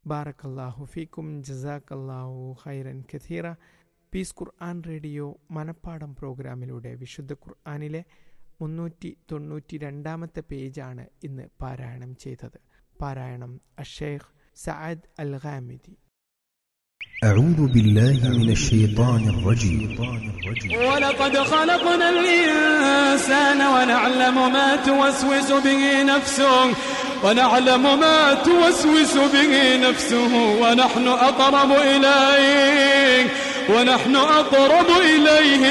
ബാറക്കല്ലാഹു ഫീക്കും ജസാക്കല്ലാഹു ഖൈറൻ കഥീറ പീസ് ഖുർആൻ റേഡിയോ മനപ്പാടം പ്രോഗ്രാമിലൂടെ വിശുദ്ധ ഖുർആാനിലെ മുന്നൂറ്റി തൊണ്ണൂറ്റി രണ്ടാമത്തെ പേജാണ് ഇന്ന് പാരായണം ചെയ്തത് പാരായണം അഷേഖ് സഅദ് അൽ ഖാമിദി أعوذ بالله من الشيطان الرجيم ولقد خلقنا الإنسان ونعلم ما توسوس به نفسه ونعلم ما توسوس به نفسه ونحن أقرب إليه ونحن أقرب إليه